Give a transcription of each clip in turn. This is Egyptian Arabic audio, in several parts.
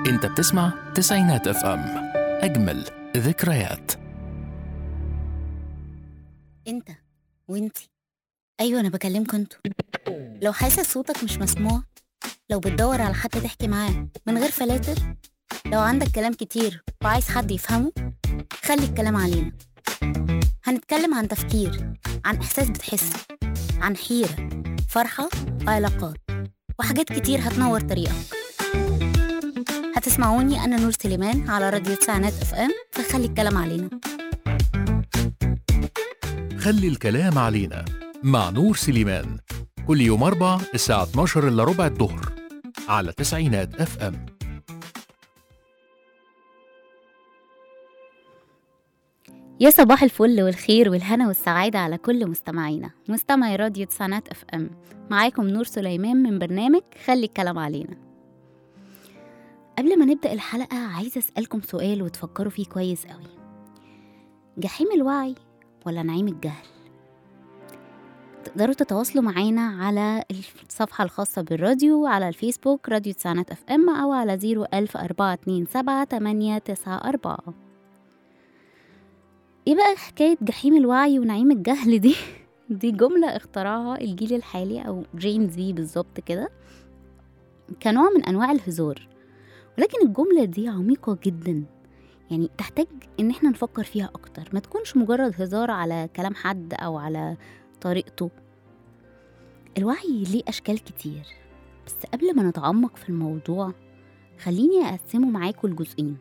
انت بتسمع تسعينات اف ام اجمل ذكريات انت وانتي ايوه انا بكلمكوا انتوا لو حاسس صوتك مش مسموع لو بتدور على حد تحكي معاه من غير فلاتر لو عندك كلام كتير وعايز حد يفهمه خلي الكلام علينا هنتكلم عن تفكير عن احساس بتحسه عن حيرة فرحة وعلاقات وحاجات كتير هتنور طريقك هتسمعوني انا نور سليمان على راديو تسعينات اف ام فخلي الكلام علينا خلي الكلام علينا مع نور سليمان كل يوم أربع الساعة 12 إلا ربع الظهر على تسعينات اف ام يا صباح الفل والخير والهنا والسعادة على كل مستمعينا مستمعي راديو تسعينات اف ام معاكم نور سليمان من برنامج خلي الكلام علينا قبل ما نبدأ الحلقة عايزة أسألكم سؤال وتفكروا فيه كويس قوي جحيم الوعي ولا نعيم الجهل تقدروا تتواصلوا معانا على الصفحة الخاصة بالراديو على الفيسبوك راديو تسعينات اف ام أو على زيرو ألف أربعة اتنين سبعة تمانية تسعة أربعة ايه بقى حكاية جحيم الوعي ونعيم الجهل دي دي جملة اخترعها الجيل الحالي أو جين زي بالظبط كده كنوع من أنواع الهزار ولكن الجملة دي عميقة جدا يعني تحتاج إن احنا نفكر فيها أكتر ما تكونش مجرد هزار على كلام حد أو على طريقته الوعي ليه أشكال كتير بس قبل ما نتعمق في الموضوع خليني أقسمه معاكم لجزئين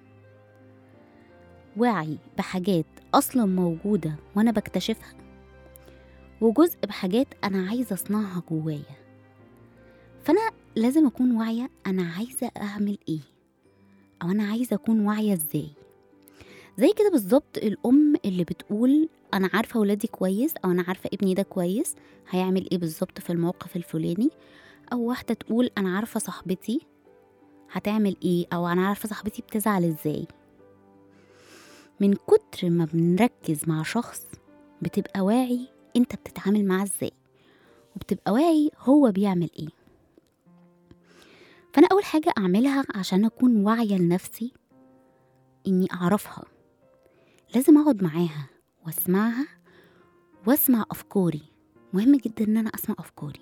وعي بحاجات أصلا موجودة وأنا بكتشفها وجزء بحاجات أنا عايزة أصنعها جوايا فأنا لازم أكون واعية أنا عايزة أعمل إيه أو أنا عايزة أكون واعية إزاي زي كده بالظبط الأم اللي بتقول أنا عارفة ولادي كويس أو أنا عارفة ابني ده كويس هيعمل إيه بالظبط في الموقف الفلاني أو واحدة تقول أنا عارفة صاحبتي هتعمل إيه أو أنا عارفة صاحبتي بتزعل إزاي من كتر ما بنركز مع شخص بتبقى واعي انت بتتعامل معاه ازاي وبتبقى واعي هو بيعمل ايه فانا اول حاجه اعملها عشان اكون واعيه لنفسي اني اعرفها لازم اقعد معاها واسمعها واسمع افكاري مهم جدا ان انا اسمع افكاري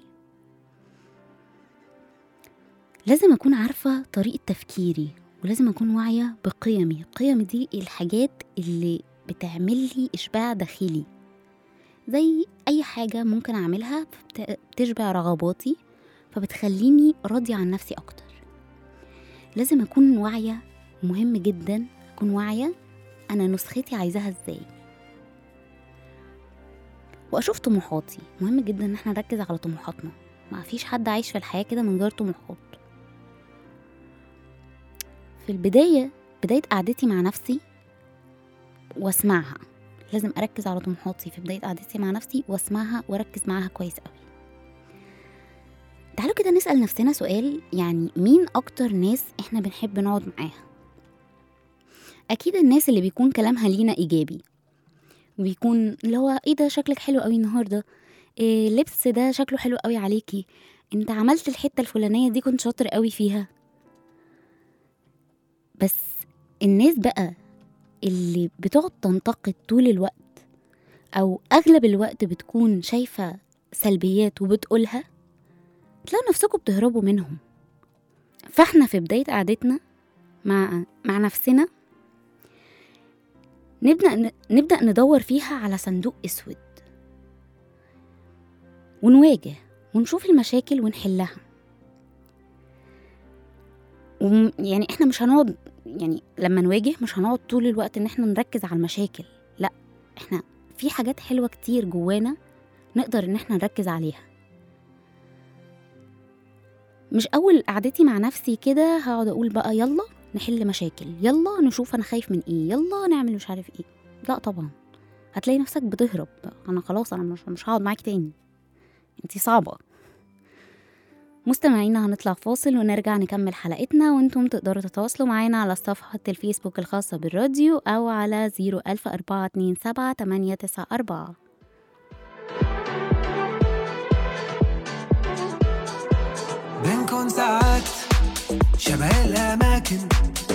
لازم اكون عارفه طريقه تفكيري ولازم اكون واعيه بقيمي قيمي دي الحاجات اللي بتعمل لي اشباع داخلي زي اي حاجه ممكن اعملها فبت- بتشبع رغباتي فبتخليني راضيه عن نفسي اكتر لازم اكون واعيه مهم جدا اكون واعيه انا نسختي عايزاها ازاي واشوف طموحاتي مهم جدا ان احنا نركز على طموحاتنا ما فيش حد عايش في الحياه كده من غير طموحات في البداية بداية قعدتي مع نفسي واسمعها لازم أركز على طموحاتي في بداية قعدتي مع نفسي واسمعها وأركز معاها كويس قوي تعالوا كده نسأل نفسنا سؤال يعني مين أكتر ناس إحنا بنحب نقعد معاها أكيد الناس اللي بيكون كلامها لينا إيجابي وبيكون اللي هو إيه ده شكلك حلو قوي النهاردة إيه اللبس ده شكله حلو قوي عليكي انت عملت الحتة الفلانية دي كنت شاطر قوي فيها بس الناس بقى اللي بتقعد تنتقد طول الوقت او اغلب الوقت بتكون شايفه سلبيات وبتقولها تلاقوا نفسكم بتهربوا منهم فاحنا في بدايه قعدتنا مع مع نفسنا نبدا نبدا ندور فيها على صندوق اسود ونواجه ونشوف المشاكل ونحلها وم يعني احنا مش هنقعد يعني لما نواجه مش هنقعد طول الوقت ان احنا نركز على المشاكل لا احنا في حاجات حلوة كتير جوانا نقدر ان احنا نركز عليها مش اول قعدتي مع نفسي كده هقعد اقول بقى يلا نحل مشاكل يلا نشوف انا خايف من ايه يلا نعمل مش عارف ايه لا طبعا هتلاقي نفسك بتهرب انا خلاص انا مش مش هقعد معاك تاني انتي صعبه مستمعينا هنطلع فاصل ونرجع نكمل حلقتنا وانتم تقدروا تتواصلوا معانا على صفحة الفيسبوك الخاصة بالراديو أو على زيرو ألف أربعة اتنين سبعة تمانية تسعة أربعة بنكون ساعات شبه الأماكن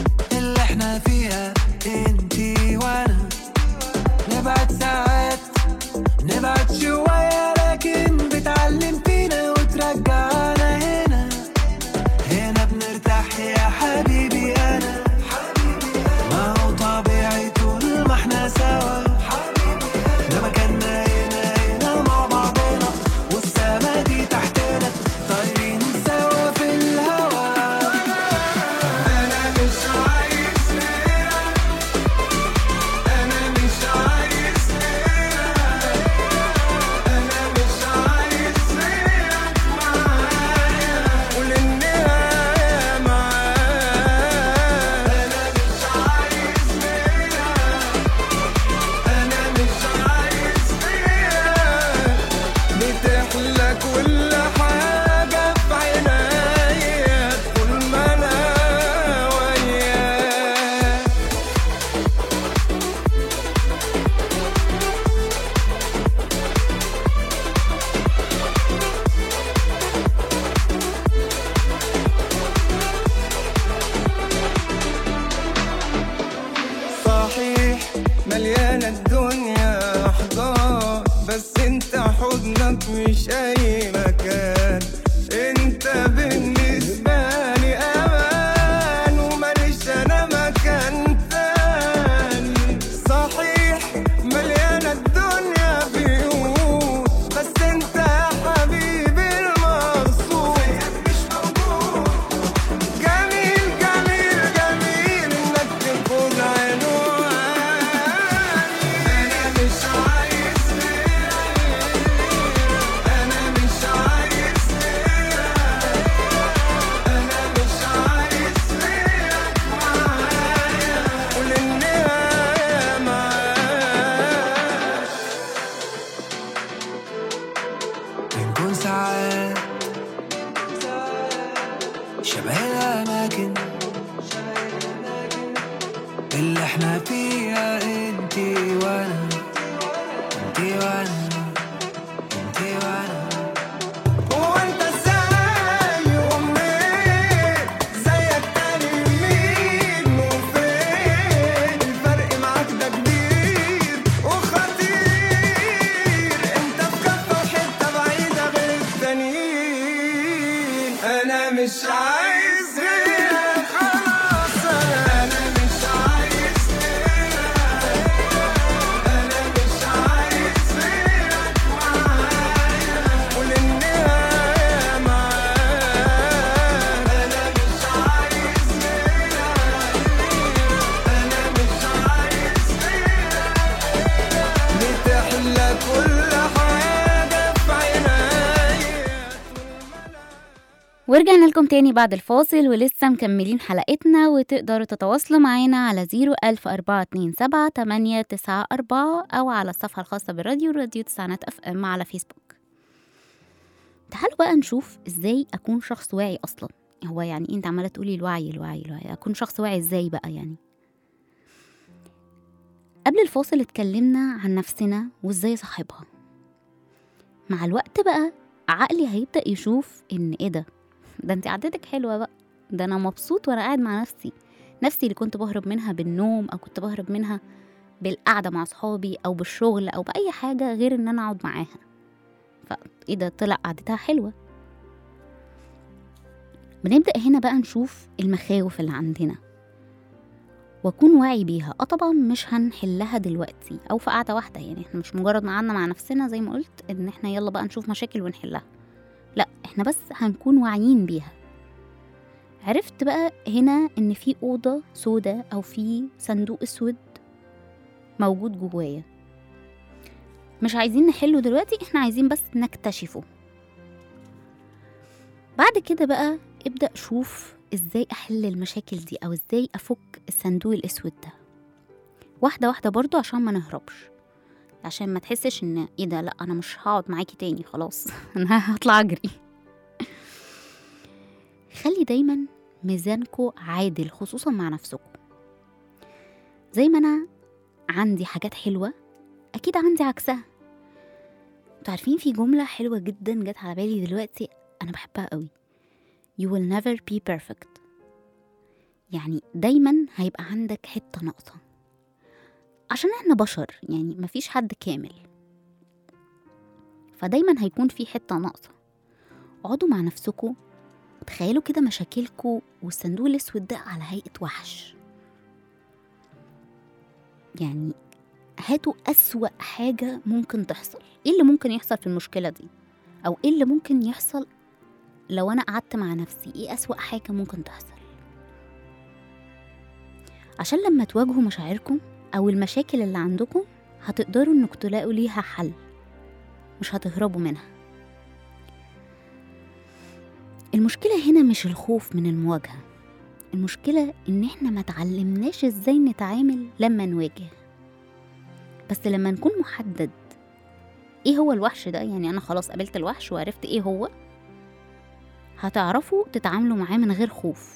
احنا فيها انتي وانا نبعد ساعات نبعد شوية لكن بتعلم فينا وترجعنا هنا هنا بنرتاح يا حبيبي انا ما هو طبيعي طول ما احنا سوا ده مكاننا هنا هنا مع بعضنا والسما دي تحتنا طايرين سوا في الهوا انا مش عايز غيرك انا مش عايز غيرك انا مش عايز غيرك معايا وللنهايه معايا انا مش عايز غيرك انا مش عايز غيرك بتحلى كل حاجة في عينيا طول ما أنا وياك صحيح مليانة الدنيا أحضان بس انت حضنك مش أي مكان انت بالنسبة لي أمان وماليش أنا مكان تاني صحيح مليانة الدنيا بيوت بس انت يا حبيبي المقصود مش موجود جميل جميل جميل انك تكون عنواني انا مش عايز غيرك انا مش عايز غيرك انا مش عايز غيرك معايا وللنهايه معاك بنكون ساعات شبه الأماكن اللي احنا فيها انتي وانا انتي وانا انتي وانا هو انت ازاي ومنين زيك تاني مين وفين الفرق معاك ده كبير وخطير انت في كفة وحتة بعيدة غير التانيين انا مش عايز غيرك خلاص انا أنا مش عايز غيرك انا مش عايز غيرك معايا وللنهاية معاك انا مش عايز غيرك انا مش عايز غيرك بتحلى كل حاجة في عينيا ورجعنا لكم تاني بعد الفاصل ولسه مكملين حلقتنا وتقدروا تتواصلوا معانا على 01427 أو على الصفحة الخاصة بالراديو راديو تسعينات اف ام على فيسبوك تعالوا بقى نشوف ازاي أكون شخص واعي أصلا هو يعني إيه انت عمالة تقولي الوعي الوعي الوعي أكون شخص واعي ازاي بقى يعني قبل الفاصل اتكلمنا عن نفسنا وازاي صاحبها مع الوقت بقى عقلي هيبدأ يشوف إن إيه ده ده انت قعدتك حلوة بقى ده أنا مبسوط وأنا قاعد مع نفسي نفسي اللي كنت بهرب منها بالنوم أو كنت بهرب منها بالقعدة مع صحابي أو بالشغل أو بأي حاجة غير إن أنا أقعد معاها فإيه ده طلع قعدتها حلوة بنبدأ هنا بقى نشوف المخاوف اللي عندنا واكون واعي بيها اه طبعا مش هنحلها دلوقتي او في قعده واحده يعني احنا مش مجرد ما قعدنا مع نفسنا زي ما قلت ان احنا يلا بقى نشوف مشاكل ونحلها لا احنا بس هنكون واعيين بيها عرفت بقى هنا ان في اوضه سودة او في صندوق اسود موجود جوايا مش عايزين نحله دلوقتي احنا عايزين بس نكتشفه بعد كده بقى ابدأ شوف ازاي احل المشاكل دي او ازاي افك الصندوق الاسود ده واحدة واحدة برضو عشان ما نهربش عشان ما تحسش ان ايه ده لا انا مش هقعد معاكي تاني خلاص انا هطلع اجري خلي دايما ميزانكو عادل خصوصا مع نفسكم زي ما انا عندي حاجات حلوة اكيد عندي عكسها انتوا عارفين في جملة حلوة جدا جت على بالي دلوقتي انا بحبها قوي you will never be perfect يعني دايما هيبقى عندك حتة ناقصة عشان احنا بشر يعني مفيش حد كامل فدايما هيكون في حتة ناقصة اقعدوا مع نفسكوا وتخيلوا كده مشاكلكوا والصندوق الاسود ده على هيئة وحش يعني هاتوا أسوأ حاجة ممكن تحصل ايه اللي ممكن يحصل في المشكلة دي او ايه اللي ممكن يحصل لو انا قعدت مع نفسي ايه أسوأ حاجة ممكن تحصل عشان لما تواجهوا مشاعركم او المشاكل اللي عندكم هتقدروا انك تلاقوا ليها حل مش هتهربوا منها المشكلة هنا مش الخوف من المواجهة المشكلة إن إحنا ما تعلمناش إزاي نتعامل لما نواجه بس لما نكون محدد إيه هو الوحش ده يعني أنا خلاص قابلت الوحش وعرفت إيه هو هتعرفوا تتعاملوا معاه من غير خوف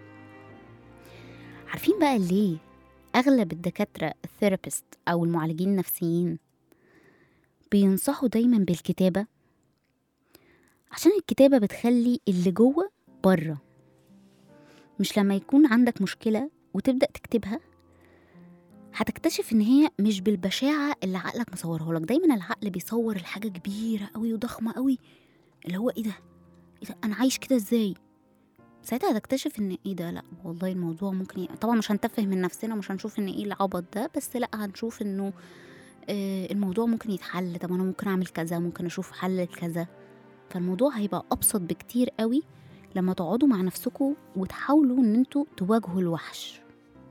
عارفين بقى ليه أغلب الدكاترة الثيرابيست أو المعالجين النفسيين بينصحوا دايما بالكتابة عشان الكتابة بتخلي اللي جوه بره مش لما يكون عندك مشكلة وتبدأ تكتبها هتكتشف ان هي مش بالبشاعة اللي عقلك مصورها لك دايما العقل بيصور الحاجة كبيرة قوي وضخمة قوي اللي هو ايه ده ايه ده انا عايش كده ازاي ساعتها هتكتشف ان ايه ده لا والله الموضوع ممكن ي... طبعا مش هنتفه من نفسنا ومش هنشوف ان ايه العبط ده بس لا هنشوف انه آه الموضوع ممكن يتحل طب انا ممكن اعمل كذا ممكن اشوف حل لكذا فالموضوع هيبقى ابسط بكتير قوي لما تقعدوا مع نفسكم وتحاولوا ان انتوا تواجهوا الوحش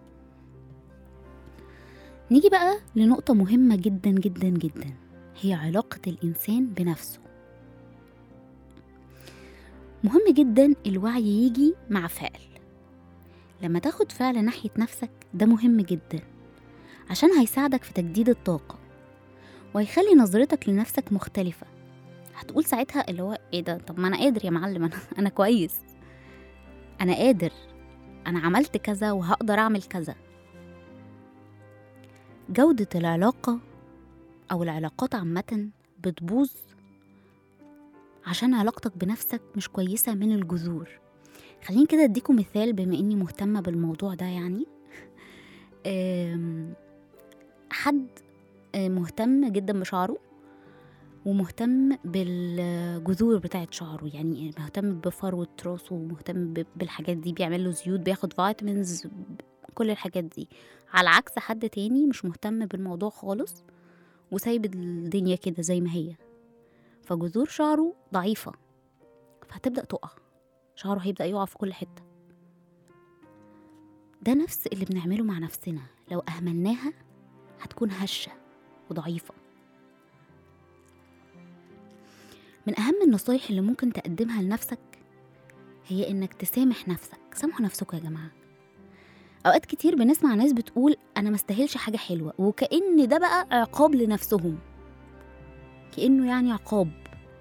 نيجي بقى لنقطة مهمة جدا جدا جدا هي علاقة الإنسان بنفسه مهم جدا الوعي يجي مع فعل لما تاخد فعل ناحية نفسك ده مهم جدا عشان هيساعدك في تجديد الطاقة وهيخلي نظرتك لنفسك مختلفة هتقول ساعتها اللي هو ايه ده طب ما انا قادر يا معلم انا انا كويس انا قادر انا عملت كذا وهقدر اعمل كذا جودة العلاقة او العلاقات عامة بتبوظ عشان علاقتك بنفسك مش كويسة من الجذور خليني كده اديكم مثال بما اني مهتمة بالموضوع ده يعني أم، حد آه، مهتم جدا بشعره ومهتم بالجذور بتاعت شعره يعني مهتم بفروة راسه ومهتم ب- بالحاجات دي بيعمل له زيوت بياخد فيتامينز كل الحاجات دي على عكس حد تاني مش مهتم بالموضوع خالص وسايب الدنيا كده زي ما هي فجذور شعره ضعيفة فهتبدأ تقع شعره هيبدأ يقع في كل حتة ده نفس اللي بنعمله مع نفسنا لو أهملناها هتكون هشة وضعيفة من أهم النصايح اللي ممكن تقدمها لنفسك هي إنك تسامح نفسك سامحوا نفسكم يا جماعة أوقات كتير بنسمع ناس بتقول أنا مستاهلش حاجة حلوة وكأن ده بقى عقاب لنفسهم كأنه يعني عقاب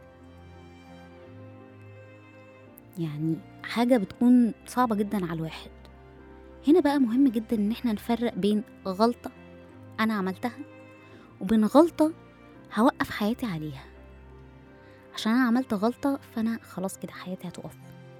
يعني حاجة بتكون صعبة جدا على الواحد هنا بقى مهم جدا ان احنا نفرق بين غلطة انا عملتها وبين غلطة هوقف حياتي عليها عشان انا عملت غلطة فانا خلاص كده حياتي هتقف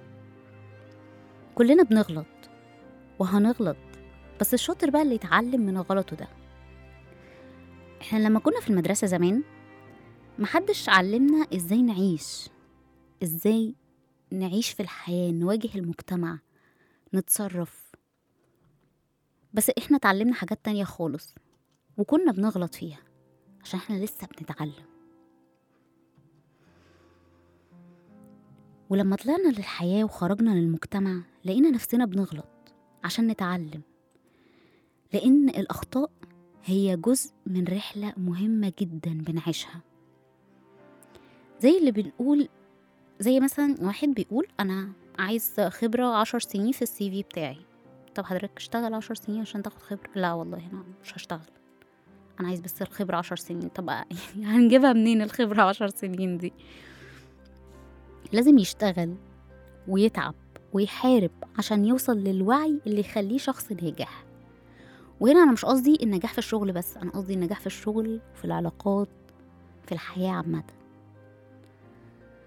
كلنا بنغلط وهنغلط بس الشاطر بقى اللي يتعلم من غلطه ده احنا لما كنا في المدرسة زمان محدش علمنا ازاي نعيش ازاي نعيش في الحياة نواجه المجتمع نتصرف بس احنا اتعلمنا حاجات تانية خالص وكنا بنغلط فيها عشان احنا لسه بنتعلم ولما طلعنا للحياة وخرجنا للمجتمع لقينا نفسنا بنغلط عشان نتعلم لأن الأخطاء هي جزء من رحلة مهمة جدا بنعيشها زي اللي بنقول زي مثلا واحد بيقول أنا عايز خبرة عشر سنين في السي في بتاعي طب حضرتك اشتغل عشر سنين عشان تاخد خبرة لا والله أنا مش هشتغل أنا عايز بس الخبرة عشر سنين طب يعني هنجيبها منين الخبرة عشر سنين دي لازم يشتغل ويتعب ويحارب عشان يوصل للوعي اللي يخليه شخص ناجح وهنا أنا مش قصدي النجاح في الشغل بس أنا قصدي النجاح في الشغل في العلاقات في الحياة عامة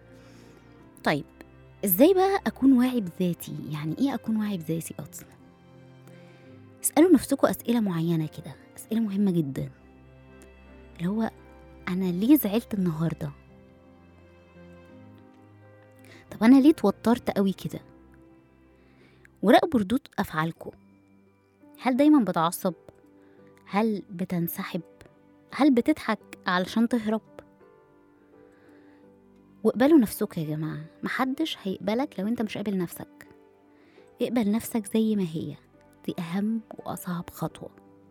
طيب ازاي بقى اكون واعي بذاتي يعني ايه اكون واعي بذاتي اصلا اسألوا نفسكم أسئلة معينة كده أسئلة مهمة جدا اللي هو أنا ليه زعلت النهاردة طب أنا ليه اتوترت قوي كده وراقبوا ردود أفعالكم هل دايما بتعصب هل بتنسحب هل بتضحك علشان تهرب واقبلوا نفسك يا جماعة محدش هيقبلك لو انت مش قابل نفسك اقبل نفسك زي ما هي دي أهم وأصعب خطوة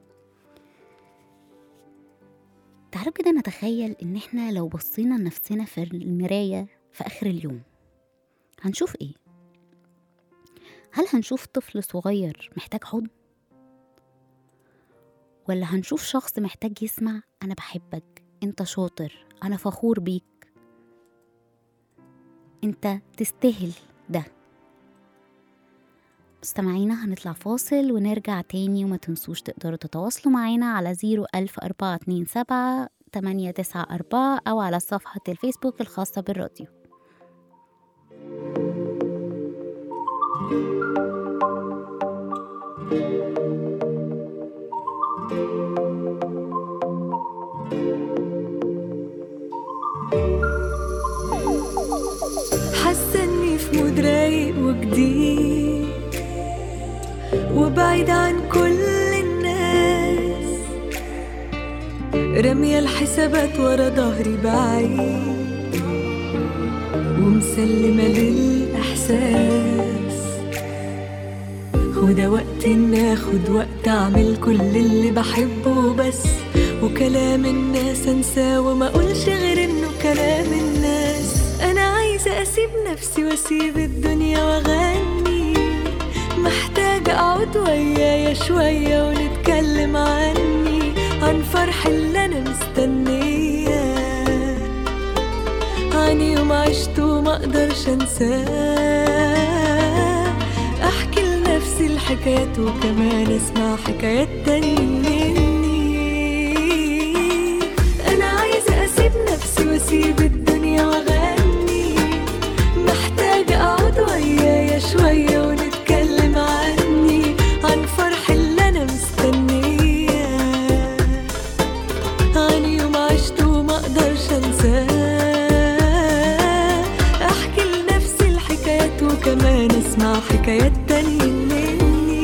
تعالوا كده نتخيل إن إحنا لو بصينا لنفسنا في المراية في آخر اليوم هنشوف إيه؟ هل هنشوف طفل صغير محتاج حضن؟ ولا هنشوف شخص محتاج يسمع أنا بحبك أنت شاطر أنا فخور بيك أنت تستاهل ده مستمعينا هنطلع فاصل ونرجع تاني وما تنسوش تقدروا تتواصلوا معانا على زيرو ألف أربعة اتنين سبعة تمانية تسعة أربعة أو على صفحة الفيسبوك الخاصة بالراديو حاسه اني في مود رايق وجديد وبعيد عن كل الناس رامية الحسابات ورا ظهري بعيد ومسلمة للإحساس وده وقت إن آخد وقت أعمل كل اللي بحبه بس وكلام الناس أنساه وما أقولش غير إنه كلام الناس أنا عايزة أسيب نفسي وأسيب الدنيا وأغني محتاجة أقعد ويايا شوية ونتكلم عني عن فرح اللي أنا مستنياه عن يوم عشته ما اقدرش انساه احكي لنفسي الحكايات وكمان اسمع حكايات تاني مني انا عايزه اسيب نفسي واسيب الدنيا واغني محتاجه اقعد ويايا شويه ونتكلم عني عن فرح اللي انا مستنياه عن يوم عشته وما اقدرش انساه احكي لنفسي الحكايات وكمان اسمع حكايات تانية مني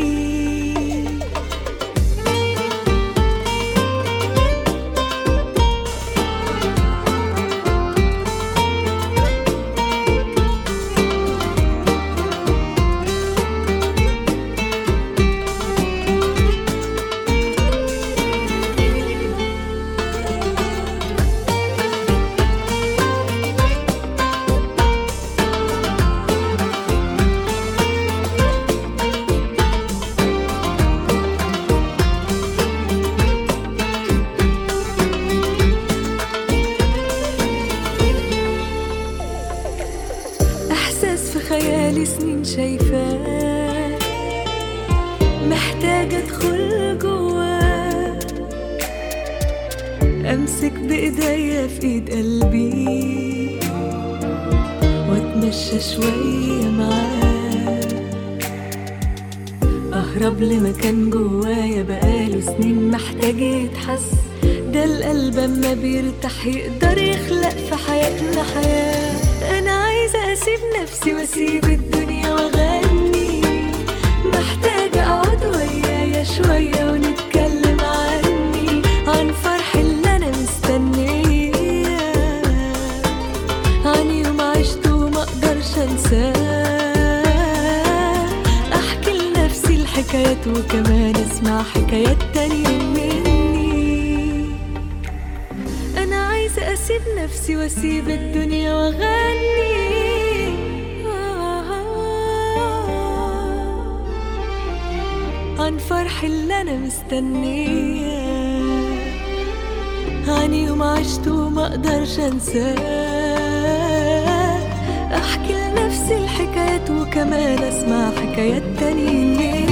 احساس في خيالي سنين شايفاه محتاجة ادخل جواه امسك بايديا في ايد قلبي واتمشى شوية معاه اهرب لمكان جوايا بقاله سنين محتاج يتحس ده القلب اما بيرتاح يقدر يخلق في حياتنا حياة انا عايزة اسيب نفسي واسيب الدنيا واغني محتاجة اقعد ويايا شوية ونتكلم عني عن فرح اللي انا مستنياه عن يوم عشته وما اقدرش انساه احكي لنفسي الحكايات وكمان اسمع حكايات تانية مني انا عايزة اسيب نفسي واسيب الدنيا واغني عن فرح اللي انا مستنياه عن يوم عشته وما اقدرش انساه احكي لنفسي الحكايات وكمان اسمع حكايات تانية مني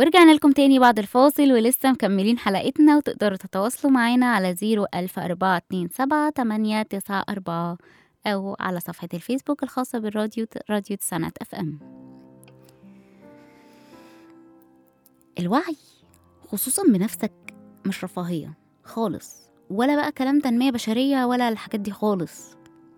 ورجعنا لكم تاني بعد الفاصل ولسه مكملين حلقتنا وتقدروا تتواصلوا معانا على 01427 أو على صفحة الفيسبوك الخاصة بالراديو راديو تسعينات اف ام الوعي خصوصا بنفسك مش رفاهية خالص ولا بقى كلام تنمية بشرية ولا الحاجات دي خالص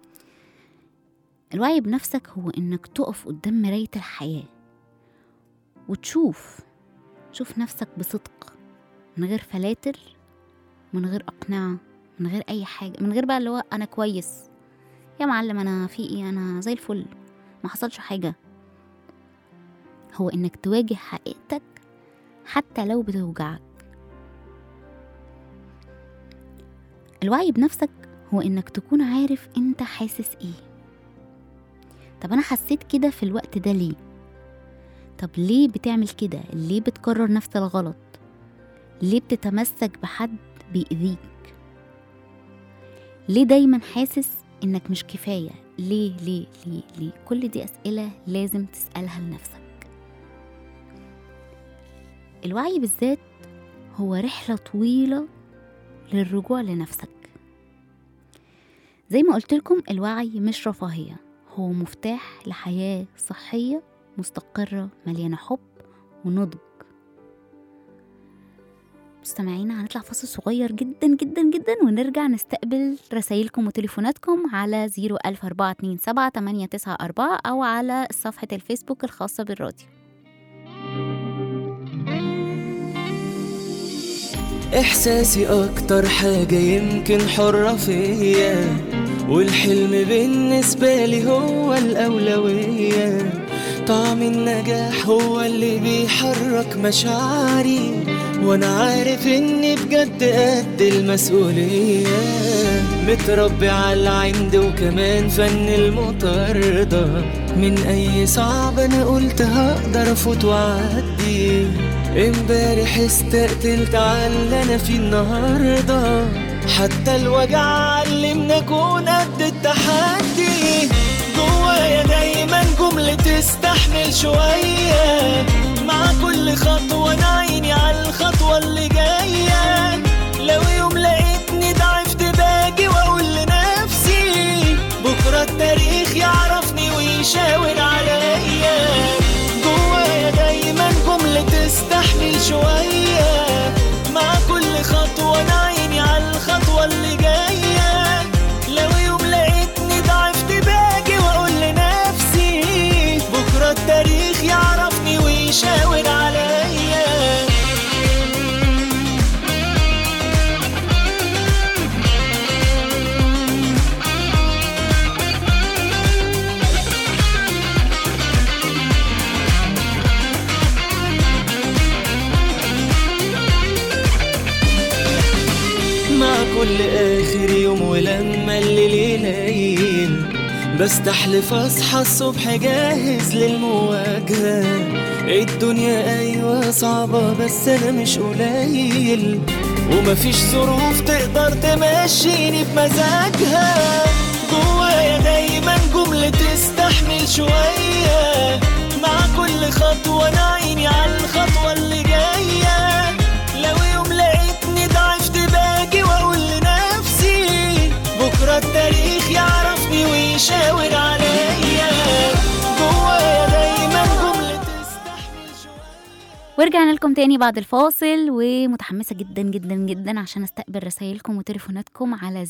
الوعي بنفسك هو انك تقف قدام مراية الحياة وتشوف شوف نفسك بصدق من غير فلاتر من غير أقنعة من غير أي حاجة من غير بقى اللي هو أنا كويس يا معلم أنا في إيه أنا زي الفل ما حصلش حاجة هو إنك تواجه حقيقتك حتى لو بتوجعك الوعي بنفسك هو إنك تكون عارف أنت حاسس إيه طب أنا حسيت كده في الوقت ده ليه طب ليه بتعمل كده ليه بتكرر نفس الغلط ليه بتتمسك بحد بيأذيك ليه دايما حاسس انك مش كفاية ليه ليه ليه ليه كل دي أسئلة لازم تسألها لنفسك الوعي بالذات هو رحلة طويلة للرجوع لنفسك زي ما قلت لكم الوعي مش رفاهية هو مفتاح لحياة صحية مستقرة مليانة حب ونضج مستمعينا هنطلع فاصل صغير جدا جدا جدا ونرجع نستقبل رسايلكم وتليفوناتكم على 01427 أو على صفحة الفيسبوك الخاصة بالراديو إحساسي أكتر حاجة يمكن حرة فيا والحلم بالنسبة لي هو الأولوية طعم النجاح هو اللي بيحرك مشاعري وأنا عارف إني بجد قد المسؤولية متربي على العند وكمان فن المطاردة من أي صعب أنا قلت هقدر أفوت وأعدي امبارح استقتلت على اللي انا فيه النهارده حتى الوجع علمنا اكون قد التحدي جوايا دايما جملة تستحمل شوية مع كل خطوة انا عيني على الخطوة اللي جاية لو يوم لقيتني ضعفت باجي واقول لنفسي بكرة التاريخ يعرفني ويشاور عليا جوايا دايما جملة تستحمل شوية مع كل خطوة أنا عيني على الخطوة اللي جاية لو يوم لقيتني ضعفت باجي وأقول لنفسي بكرة التاريخ يعرفني ويشاور عليا مع كل آخر يوم ولما الليل يليل بستحلف أصحى الصبح جاهز للمواجهة الدنيا أيوة صعبة بس أنا مش قليل ومفيش ظروف تقدر تمشيني بمزاجها جوايا دايما جملة تستحمل شوية مع كل خطوة أنا عيني على الخطوة اللي جاية لو يوم لقيتني ضعفت باجي واقول لنفسي بكره التاريخ يعرفني ويشاور عليا جوايا دايما جمله تستحمل شويه ورجعنا لكم تاني بعد الفاصل ومتحمسة جدا جدا جدا عشان استقبل رسايلكم وتليفوناتكم على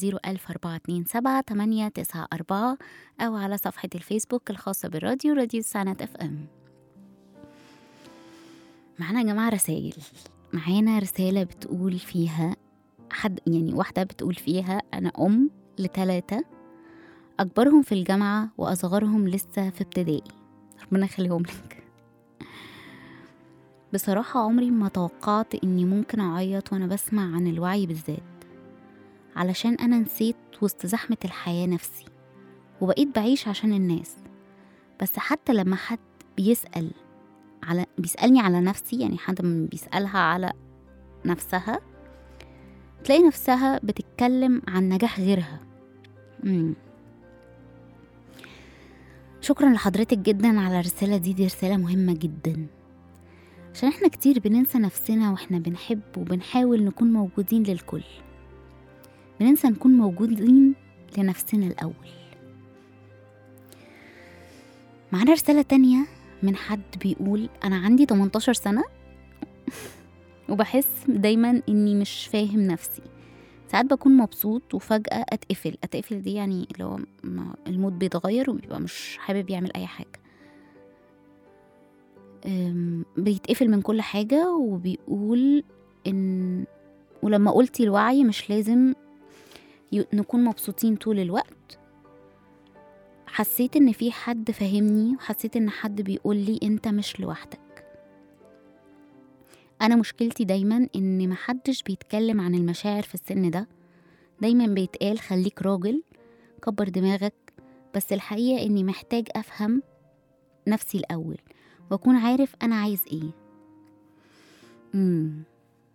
01427 أو على صفحة الفيسبوك الخاصة بالراديو راديو سنة اف ام معانا يا جماعة رسايل معانا رسالة بتقول فيها حد يعني واحدة بتقول فيها أنا أم لتلاتة أكبرهم في الجامعة وأصغرهم لسه في ابتدائي ربنا يخليهم لك بصراحة عمري ما توقعت إني ممكن أعيط وأنا بسمع عن الوعي بالذات علشان أنا نسيت وسط زحمة الحياة نفسي وبقيت بعيش عشان الناس بس حتى لما حد بيسأل على بيسألني على نفسي يعني حد من بيسألها على نفسها تلاقي نفسها بتتكلم عن نجاح غيرها مم. شكرا لحضرتك جدا على الرسالة دي دي رسالة مهمة جدا عشان احنا كتير بننسى نفسنا واحنا بنحب وبنحاول نكون موجودين للكل بننسى نكون موجودين لنفسنا الأول معانا رسالة تانية من حد بيقول أنا عندي 18 سنة وبحس دايما إني مش فاهم نفسي ساعات بكون مبسوط وفجأة أتقفل أتقفل دي يعني اللي هو ما- المود بيتغير وبيبقى مش حابب يعمل أي حاجة أم، بيتقفل من كل حاجة وبيقول إن ولما قلتي الوعي مش لازم ي- نكون مبسوطين طول الوقت حسيت ان في حد فاهمني وحسيت ان حد بيقول لي انت مش لوحدك انا مشكلتي دايما ان محدش بيتكلم عن المشاعر في السن ده دايما بيتقال خليك راجل كبر دماغك بس الحقيقة اني محتاج افهم نفسي الاول واكون عارف انا عايز ايه مم.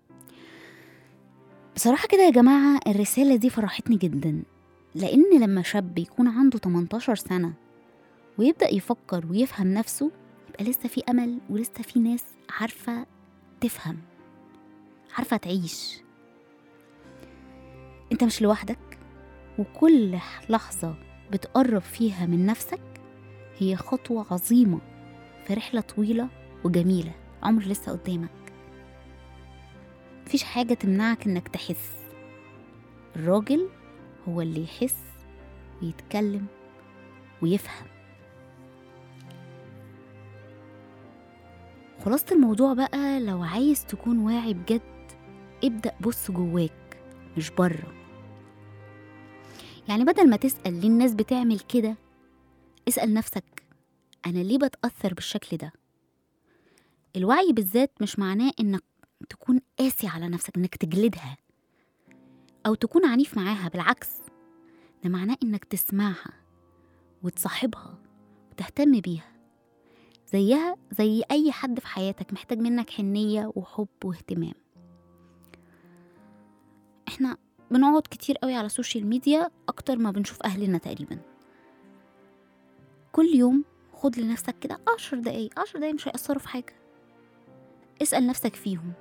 بصراحة كده يا جماعة الرسالة دي فرحتني جدا لأن لما شاب يكون عنده 18 سنة ويبدأ يفكر ويفهم نفسه يبقى لسه في أمل ولسه في ناس عارفة تفهم عارفة تعيش انت مش لوحدك وكل لحظة بتقرب فيها من نفسك هي خطوة عظيمة في رحلة طويلة وجميلة عمر لسه قدامك مفيش حاجة تمنعك انك تحس الراجل هو اللي يحس ويتكلم ويفهم خلاصة الموضوع بقى لو عايز تكون واعي بجد ابدأ بص جواك مش بره يعني بدل ما تسأل ليه الناس بتعمل كده اسأل نفسك أنا ليه بتأثر بالشكل ده الوعي بالذات مش معناه إنك تكون قاسي على نفسك إنك تجلدها أو تكون عنيف معاها بالعكس ده معناه إنك تسمعها وتصاحبها وتهتم بيها زيها زي أي حد في حياتك محتاج منك حنية وحب واهتمام احنا بنقعد كتير قوي على السوشيال ميديا أكتر ما بنشوف أهلنا تقريبا كل يوم خد لنفسك كده عشر دقايق عشر دقايق مش هيأثروا في حاجة اسأل نفسك فيهم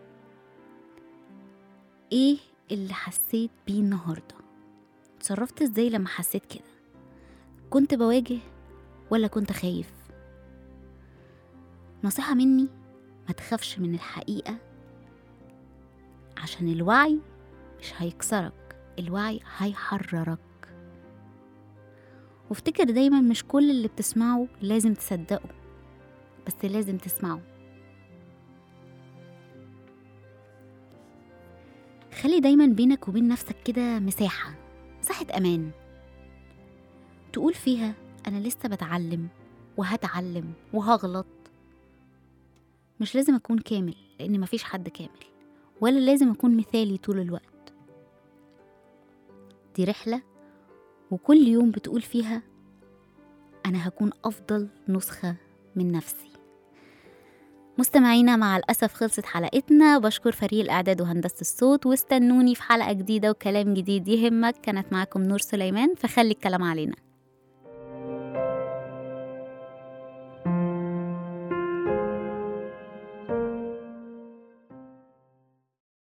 ايه اللي حسيت بيه النهارده اتصرفت ازاي لما حسيت كده كنت بواجه ولا كنت خايف نصيحة مني ما تخافش من الحقيقة عشان الوعي مش هيكسرك الوعي هيحررك وافتكر دايما مش كل اللي بتسمعه لازم تصدقه بس لازم تسمعه خلي دايما بينك وبين نفسك كده مساحة مساحة أمان تقول فيها أنا لسه بتعلم وهتعلم وهغلط مش لازم أكون كامل لأن مفيش حد كامل ولا لازم أكون مثالي طول الوقت دي رحلة وكل يوم بتقول فيها أنا هكون أفضل نسخة من نفسي مستمعينا مع الأسف خلصت حلقتنا بشكر فريق الإعداد وهندسة الصوت واستنوني في حلقة جديدة وكلام جديد يهمك كانت معاكم نور سليمان فخلي الكلام علينا